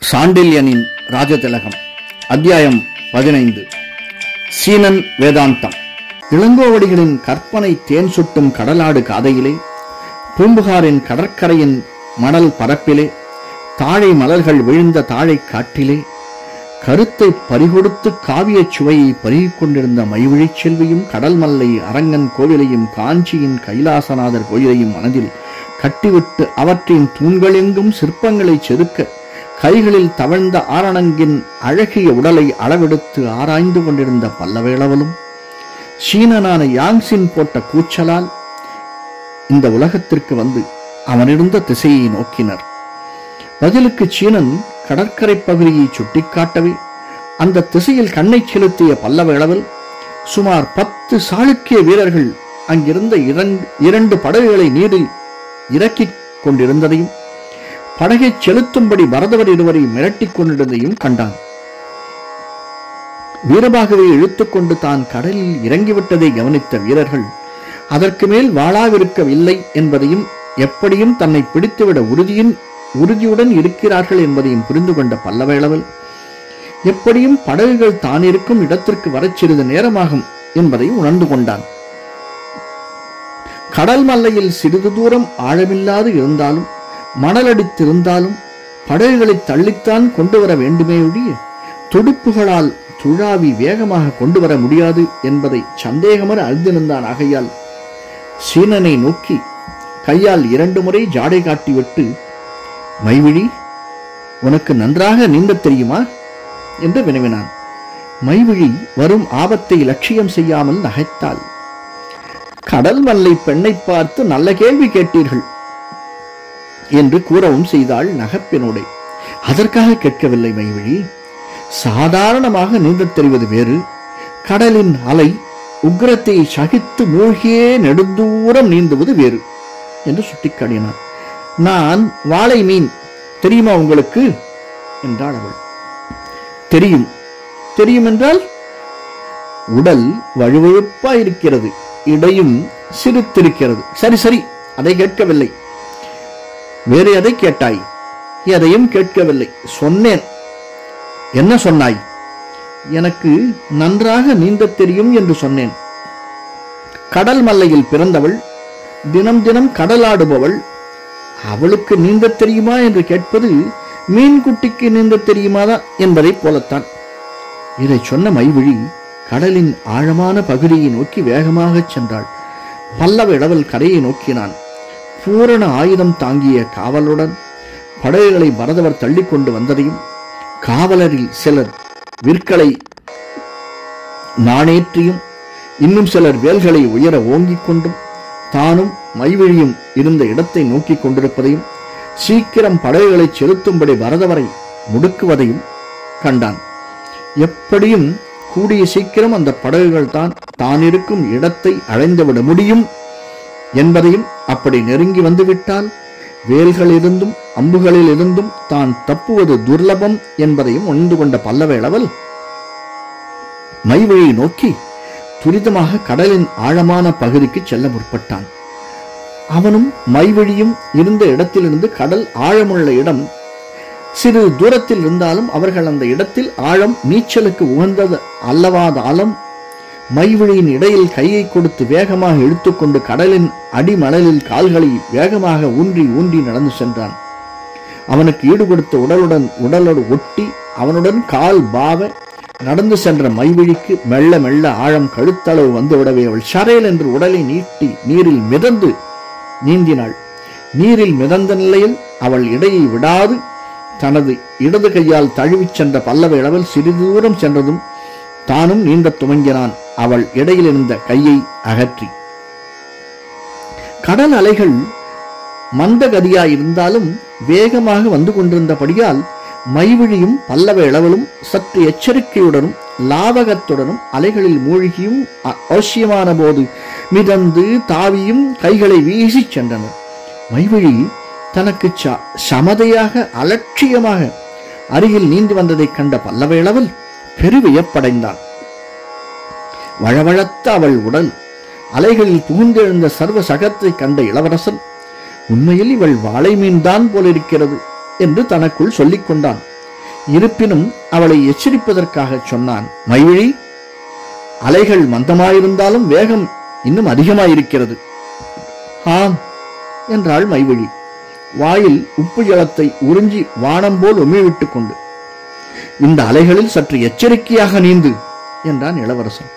சாண்டில்யனின் ராஜதிலகம் அத்தியாயம் பதினைந்து சீனன் வேதாந்தம் இளங்கோவடிகளின் கற்பனை தேன் சுட்டும் கடலாடு காதையிலே பூம்புகாரின் கடற்கரையின் மணல் பரப்பிலே தாழை மலர்கள் விழுந்த தாழை காட்டிலே கருத்தை பறிகொடுத்து காவியச் சுவையை பருகிக் கொண்டிருந்த மைவிழிச் செல்வியும் கடல் மல்லை அரங்கன் கோவிலையும் காஞ்சியின் கைலாசநாதர் கோயிலையும் மனதில் கட்டிவிட்டு அவற்றின் தூண்களெங்கும் சிற்பங்களை செதுக்க கைகளில் தவழ்ந்த ஆரணங்கின் அழகிய உடலை அளவெடுத்து ஆராய்ந்து கொண்டிருந்த பல்லவேளவலும் சீனனான யாங்சின் போட்ட கூச்சலால் இந்த உலகத்திற்கு வந்து அவனிருந்த திசையை நோக்கினர் பதிலுக்கு சீனன் கடற்கரை பகுதியை சுட்டிக்காட்டவே அந்த திசையில் கண்ணை செலுத்திய பல்லவேளவில் சுமார் பத்து சாளுக்கிய வீரர்கள் அங்கிருந்த இரண்டு இரண்டு படகுகளை நீரில் இறக்கிக் கொண்டிருந்ததையும் படகை செலுத்தும்படி பரதவர் இருவரை மிரட்டிக் கொண்டிருந்ததையும் கண்டான் வீரபாகவை இழுத்துக்கொண்டு தான் கடலில் இறங்கிவிட்டதை கவனித்த வீரர்கள் அதற்கு மேல் வாழாவிருக்கவில்லை என்பதையும் எப்படியும் தன்னை பிடித்துவிட உறுதியின் உறுதியுடன் இருக்கிறார்கள் என்பதையும் புரிந்து கொண்ட பல்லவேளவல் எப்படியும் படகுகள் தான் இருக்கும் இடத்திற்கு வரச் சிறிது நேரமாகும் என்பதை உணர்ந்து கொண்டான் கடல் மல்லையில் சிறிது தூரம் ஆழமில்லாது இருந்தாலும் மணலடித்திருந்தாலும் படகுகளை தள்ளித்தான் கொண்டு வர வேண்டுமே ஒழிய துடுப்புகளால் துழாவி வேகமாக கொண்டு வர முடியாது என்பதை சந்தேகமர அறிந்திருந்தான் ஆகையால் சீனனை நோக்கி கையால் இரண்டு முறை ஜாடை காட்டிவிட்டு மைவிழி உனக்கு நன்றாக நீந்தத் தெரியுமா என்று வினவினான் மைவிழி வரும் ஆபத்தை லட்சியம் செய்யாமல் நகைத்தாள் கடல் மல்லை பெண்ணை பார்த்து நல்ல கேள்வி கேட்டீர்கள் என்று கூறவும் செய்தாள் நகப்பினோடை அதற்காக கேட்கவில்லை மைவிழி சாதாரணமாக நீந்தத் தெரிவது வேறு கடலின் அலை உக்கிரத்தை சகித்து மூழ்கியே நெடுந்தூரம் நீந்துவது வேறு என்று சுட்டிக்காட்டினான் நான் வாழை மீன் தெரியுமா உங்களுக்கு என்றாள் அவள் தெரியும் தெரியும் என்றால் உடல் வழுவழுப்பா இருக்கிறது இடையும் சிரித்திருக்கிறது சரி சரி அதை கேட்கவில்லை வேறு எதை கேட்டாய் எதையும் கேட்கவில்லை சொன்னேன் என்ன சொன்னாய் எனக்கு நன்றாக நீந்தத் தெரியும் என்று சொன்னேன் கடல் மல்லையில் பிறந்தவள் தினம் தினம் கடலாடுபவள் அவளுக்கு நீந்தத் தெரியுமா என்று கேட்பது மீன்குட்டிக்கு நீந்தத் தெரியுமாதா என்பதைப் போலத்தான் இதை சொன்ன மைவிழி கடலின் ஆழமான பகுதியை நோக்கி வேகமாகச் சென்றாள் பல்லவ இடவல் கரையை நோக்கினான் பூரண ஆயுதம் தாங்கிய காவலுடன் படகுகளை பரதவர் தள்ளிக்கொண்டு வந்ததையும் காவலரில் சிலர் விற்களை நாணேற்றியும் இன்னும் சிலர் வேல்களை உயர ஓங்கிக் கொண்டும் தானும் மைவிழியும் இருந்த இடத்தை நோக்கிக் கொண்டிருப்பதையும் சீக்கிரம் படகுகளை செலுத்தும்படி பரதவரை முடுக்குவதையும் கண்டான் எப்படியும் கூடிய சீக்கிரம் அந்த படகுகள் தான் தான் இருக்கும் இடத்தை அடைந்துவிட முடியும் என்பதையும் அப்படி நெருங்கி வந்துவிட்டால் வேல்களிலிருந்தும் அம்புகளில் இருந்தும் தான் தப்புவது துர்லபம் என்பதையும் உணர்ந்து கொண்ட பல்லவேளவல் மைவழியை நோக்கி துரிதமாக கடலின் ஆழமான பகுதிக்கு செல்ல முற்பட்டான் அவனும் மைவழியும் இருந்த இடத்திலிருந்து கடல் ஆழமுள்ள இடம் சிறு தூரத்தில் இருந்தாலும் அவர்கள் அந்த இடத்தில் ஆழம் நீச்சலுக்கு உகந்தது அல்லவாதாலும் மைவிழியின் இடையில் கையை கொடுத்து வேகமாக இழுத்துக்கொண்டு கடலின் அடிமணலில் கால்களை வேகமாக ஊன்றி ஊன்றி நடந்து சென்றான் அவனுக்கு ஈடுபடுத்த உடலுடன் உடலோடு ஒட்டி அவனுடன் கால் பாவ நடந்து சென்ற மைவிழிக்கு மெல்ல மெல்ல ஆழம் கழுத்தளவு வந்துவிடவே அவள் சரையல் என்று உடலை நீட்டி நீரில் மிதந்து நீந்தினாள் நீரில் மிதந்த நிலையில் அவள் இடையை விடாது தனது இடது கையால் தழுவிச் சென்ற பல்லவ இடவில் சிறிது தூரம் சென்றதும் தானும் நீந்தத் துவங்கினான் அவள் இடையில் இருந்த கையை அகற்றி கடல் அலைகள் மந்தகதியாயிருந்தாலும் வேகமாக வந்து கொண்டிருந்தபடியால் மைவிழியும் பல்லவ இளவலும் சற்று எச்சரிக்கையுடனும் லாவகத்துடனும் அலைகளில் மூழ்கியும் அவசியமான போது மிதந்து தாவியும் கைகளை வீசிச் சென்றனர் மைவிழி தனக்கு ச- சமதையாக அலட்சியமாக அருகில் நீந்தி வந்ததைக் கண்ட பல்லவ இளவல் பெருவியப்படைந்தான் வழவழத்த அவள் உடல் அலைகளில் புகுந்தெழுந்த சர்வ சகத்தை கண்ட இளவரசன் உண்மையில் இவள் வாளை மீன்தான் போலிருக்கிறது என்று தனக்குள் சொல்லிக் கொண்டான் இருப்பினும் அவளை எச்சரிப்பதற்காக சொன்னான் மைவிழி அலைகள் மந்தமாயிருந்தாலும் வேகம் இன்னும் அதிகமாயிருக்கிறது ஆம் என்றாள் மைவிழி வாயில் உப்பு ஜலத்தை உறிஞ்சி வானம் போல் உமிழ்விட்டுக் கொண்டு இந்த அலைகளில் சற்று எச்சரிக்கையாக நீந்து என்றான் இளவரசன்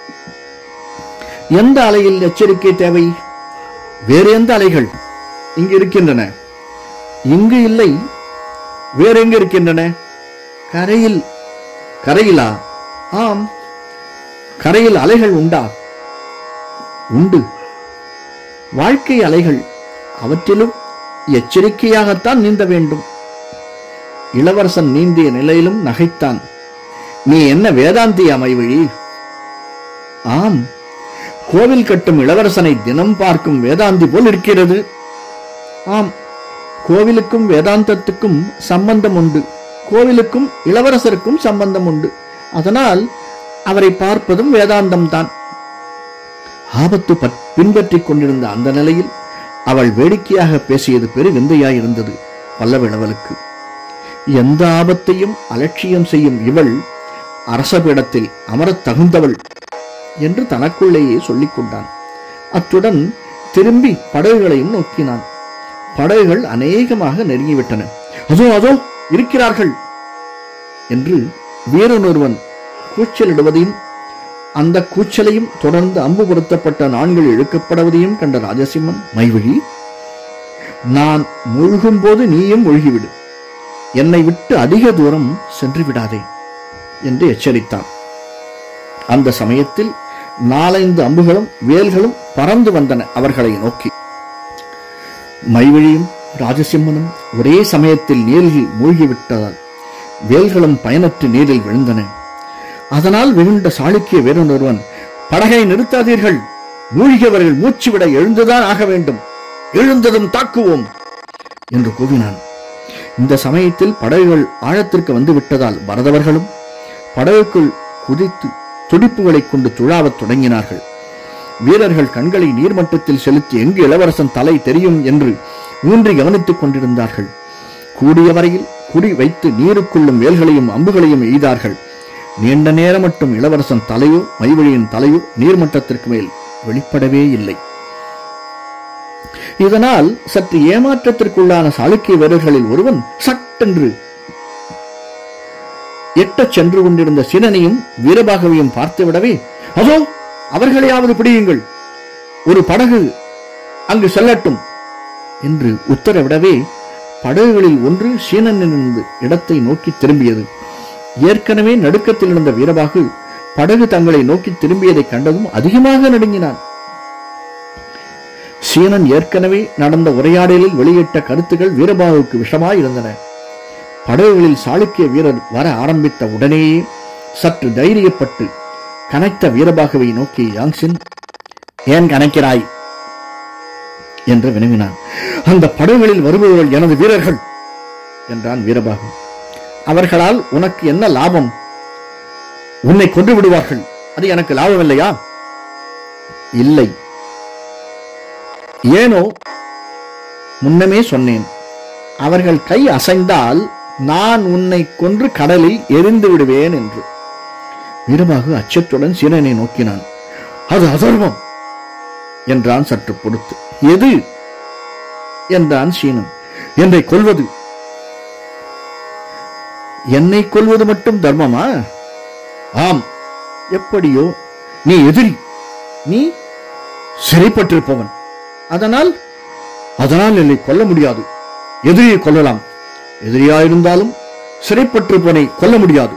எந்த அலையில் எச்சரிக்கை தேவை வேறு எந்த அலைகள் இங்கு இருக்கின்றன இங்கு இல்லை வேற எங்க இருக்கின்றன கரையில் கரையிலா ஆம் கரையில் அலைகள் உண்டா உண்டு வாழ்க்கை அலைகள் அவற்றிலும் எச்சரிக்கையாகத்தான் நீந்த வேண்டும் இளவரசன் நீந்திய நிலையிலும் நகைத்தான் நீ என்ன வேதாந்தி அமைவழி ஆம் கோவில் கட்டும் இளவரசனை தினம் பார்க்கும் வேதாந்தி போல் இருக்கிறது ஆம் கோவிலுக்கும் வேதாந்தத்துக்கும் சம்பந்தம் உண்டு கோவிலுக்கும் இளவரசருக்கும் சம்பந்தம் உண்டு அதனால் அவரை பார்ப்பதும் வேதாந்தம்தான் ஆபத்து பற்- பின்பற்றிக் கொண்டிருந்த அந்த நிலையில் அவள் வேடிக்கையாக பேசியது பெரு விந்தையாயிருந்தது பல்லவிழவலுக்கு எந்த ஆபத்தையும் அலட்சியம் செய்யும் இவள் அரசபீடத்தில் அமரத் தகுந்தவள் என்று தனக்குள்ளேயே சொல்லிக் கொண்டான் அத்துடன் திரும்பி படகுகளையும் நோக்கினான் படகுகள் அநேகமாக நெருங்கிவிட்டன அதோ அதோ இருக்கிறார்கள் என்று வீரன் ஒருவன் கூச்சலிடுவதையும் அந்த கூச்சலையும் தொடர்ந்து அம்பு பொருத்தப்பட்ட நான்கள் இழுக்கப்படுவதையும் கண்ட ராஜசிம்மன் மைவிழி நான் மூழ்கும் போது நீயும் மூழ்கிவிடு என்னை விட்டு அதிக தூரம் சென்று விடாதே என்று எச்சரித்தான் அந்த சமயத்தில் நாலைந்து அம்புகளும் வேல்களும் பறந்து வந்தன அவர்களை நோக்கி மைவிழியும் ராஜசிம்மனும் ஒரே சமயத்தில் நீரில் மூழ்கிவிட்டதால் வேல்களும் பயனற்று நீரில் விழுந்தன அதனால் விழுந்த சாளுக்கிய வீரன் ஒருவன் படகை நிறுத்தாதீர்கள் மூழ்கியவர்கள் மூச்சுவிட எழுந்துதான் ஆக வேண்டும் எழுந்ததும் தாக்குவோம் என்று கூவினான் இந்த சமயத்தில் படகுகள் ஆழத்திற்கு வந்து விட்டதால் பரதவர்களும் படகுக்குள் குதித்து துடிப்புகளைக் கொண்டு துழாவத் தொடங்கினார்கள் வீரர்கள் கண்களை நீர்மட்டத்தில் செலுத்தி எங்கு இளவரசன் தலை தெரியும் என்று ஊன்றி கவனித்துக் கொண்டிருந்தார்கள் கூடிய வரையில் குறி வைத்து நீருக்குள்ளும் வேல்களையும் அம்புகளையும் எய்தார்கள் நீண்ட நேரம் மட்டும் இளவரசன் தலையோ மைவழியின் தலையோ நீர்மட்டத்திற்கு மேல் வெளிப்படவே இல்லை இதனால் சற்று ஏமாற்றத்திற்குள்ளான சாளுக்கிய வீரர்களில் ஒருவன் சட்டென்று எட்டச் சென்று கொண்டிருந்த சீனனையும் வீரபாகவையும் பார்த்துவிடவே அதோ அவர்களையாவது பிடியுங்கள் ஒரு படகு அங்கு செல்லட்டும் என்று உத்தரவிடவே படகுகளில் ஒன்று சீனனிலிருந்து இடத்தை நோக்கி திரும்பியது ஏற்கனவே நடுக்கத்தில் இருந்த வீரபாகு படகு தங்களை நோக்கி திரும்பியதைக் கண்டதும் அதிகமாக நடுங்கினான் சீனன் ஏற்கனவே நடந்த உரையாடலில் வெளியிட்ட கருத்துக்கள் வீரபாகுவுக்கு விஷமாய் இருந்தன படகுகளில் சாளுக்கிய வீரர் வர ஆரம்பித்த உடனேயே சற்று தைரியப்பட்டு கனைத்த வீரபாகுவை நோக்கி யாங்சின் ஏன் கனைக்கிறாய் என்று வினவினான் அந்த படகுகளில் வருபவர்கள் எனது வீரர்கள் என்றான் வீரபாகு அவர்களால் உனக்கு என்ன லாபம் உன்னை கொன்று விடுவார்கள் அது எனக்கு லாபம் இல்லையா இல்லை ஏனோ முன்னமே சொன்னேன் அவர்கள் கை அசைந்தால் நான் உன்னை கொன்று கடலில் எரிந்து விடுவேன் என்று வீரபாகு அச்சத்துடன் சீனனை நோக்கினான் அது அதர்மம் என்றான் சற்று பொறுத்து எது என்றான் சீனன் என்னை கொல்வது என்னை கொல்வது மட்டும் தர்மமா ஆம் எப்படியோ நீ எதிரி நீ சிறைப்பட்டிருப்பவன் அதனால் அதனால் என்னை கொல்ல முடியாது எதிரியை கொல்லலாம் எதிரியாயிருந்தாலும் சிறைப்பட்டிருப்பவனை கொல்ல முடியாது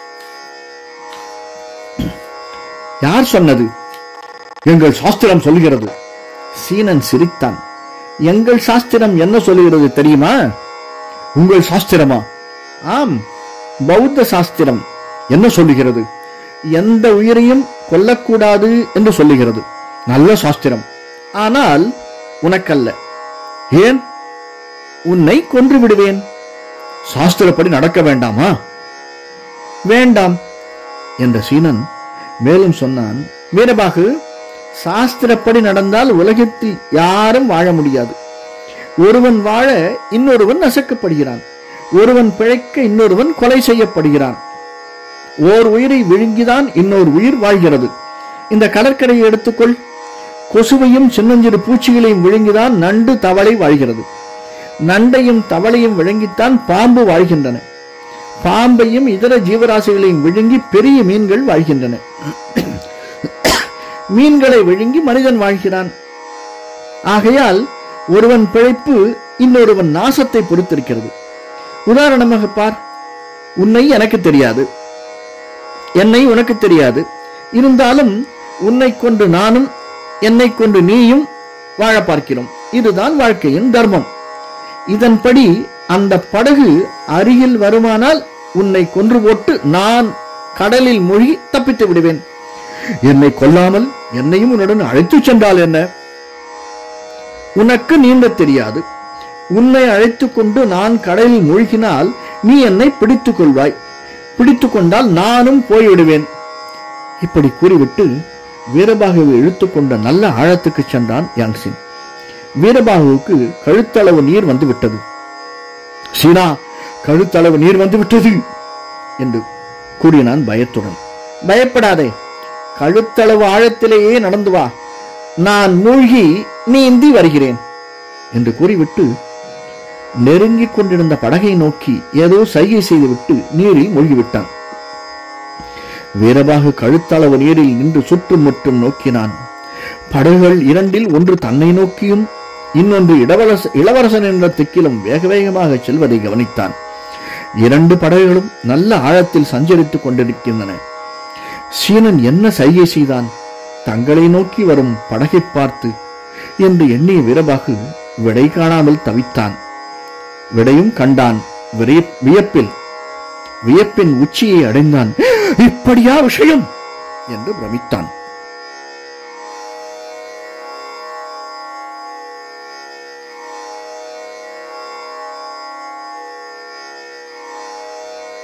யார் சொன்னது எங்கள் சாஸ்திரம் சொல்கிறது சீனன் சிரித்தான் எங்கள் சாஸ்திரம் என்ன சொல்லுகிறது தெரியுமா உங்கள் சாஸ்திரமா ஆம் பௌத்த சாஸ்திரம் என்ன சொல்லுகிறது எந்த உயிரையும் கொல்லக்கூடாது என்று சொல்லுகிறது நல்ல சாஸ்திரம் ஆனால் உனக்கல்ல ஏன் உன்னை கொன்று விடுவேன் சாஸ்திரப்படி நடக்க வேண்டாமா வேண்டாம் என்ற சீனன் மேலும் சொன்னான் வீரபாகு சாஸ்திரப்படி நடந்தால் உலகத்தில் யாரும் வாழ முடியாது ஒருவன் வாழ இன்னொருவன் நசுக்கப்படுகிறான் ஒருவன் பிழைக்க இன்னொருவன் கொலை செய்யப்படுகிறான் ஓர் உயிரை விழுங்கிதான் இன்னொரு உயிர் வாழ்கிறது இந்த கடற்கரையை எடுத்துக்கொள் கொசுவையும் சின்னஞ்சிறு பூச்சிகளையும் விழுங்கிதான் நண்டு தவளை வாழ்கிறது நண்டையும் தவளையும் விழுங்கித்தான் பாம்பு வாழ்கின்றன பாம்பையும் இதர ஜீவராசிகளையும் விழுங்கி பெரிய மீன்கள் வாழ்கின்றன மீன்களை விழுங்கி மனிதன் வாழ்கிறான் ஆகையால் ஒருவன் பிழைப்பு இன்னொருவன் நாசத்தை பொறுத்திருக்கிறது உதாரணமாக பார் உன்னை எனக்கு தெரியாது என்னை உனக்கு தெரியாது இருந்தாலும் உன்னை கொண்டு நானும் என்னை கொண்டு நீயும் வாழ பார்க்கிறோம் இதுதான் வாழ்க்கையின் தர்மம் இதன்படி அந்த படகு அருகில் வருமானால் உன்னை கொன்று போட்டு நான் கடலில் மூழ்கி தப்பித்து விடுவேன் என்னை கொல்லாமல் என்னையும் உன்னுடன் அழைத்துச் சென்றால் என்ன உனக்கு நீந்தத் தெரியாது உன்னை அழைத்துக் கொண்டு நான் கடலில் மூழ்கினால் நீ என்னை பிடித்துக் கொள்வாய் பிடித்துக் கொண்டால் நானும் போய்விடுவேன் இப்படி கூறிவிட்டு வீரபாகுவை இழுத்துக்கொண்ட நல்ல ஆழத்துக்கு சென்றான் யாங்சின் வீரபாகுவுக்கு கழுத்தளவு நீர் வந்து விட்டது சீனா கழுத்தளவு நீர் வந்து விட்டது என்று கூறினான் பயத்துடன் பயப்படாதே கழுத்தளவு ஆழத்திலேயே நடந்து வா நான் மூழ்கி நீந்தி வருகிறேன் என்று கூறிவிட்டு நெருங்கிக் கொண்டிருந்த படகை நோக்கி ஏதோ சைகை செய்துவிட்டு நீரில் மூழ்கிவிட்டான் வீரபாகு கழுத்தளவு நீரில் நின்று சுற்றும் முற்றும் நோக்கினான் படகுகள் இரண்டில் ஒன்று தன்னை நோக்கியும் இன்னொன்று இடவரச இளவரசன் என்ற திக்கிலும் வேக வேகமாக செல்வதை கவனித்தான் இரண்டு படகுகளும் நல்ல ஆழத்தில் சஞ்சரித்துக் கொண்டிருக்கின்றன சீனன் என்ன சைகை செய்தான் தங்களை நோக்கி வரும் படகை பார்த்து என்று எண்ணிய வீரபாகு விடை காணாமல் தவித்தான் விடையும் கண்டான் விரைய- வியப்பில் வியப்பின் உச்சியை அடைந்தான் இப்படியா விஷயம் என்று பிரமித்தான்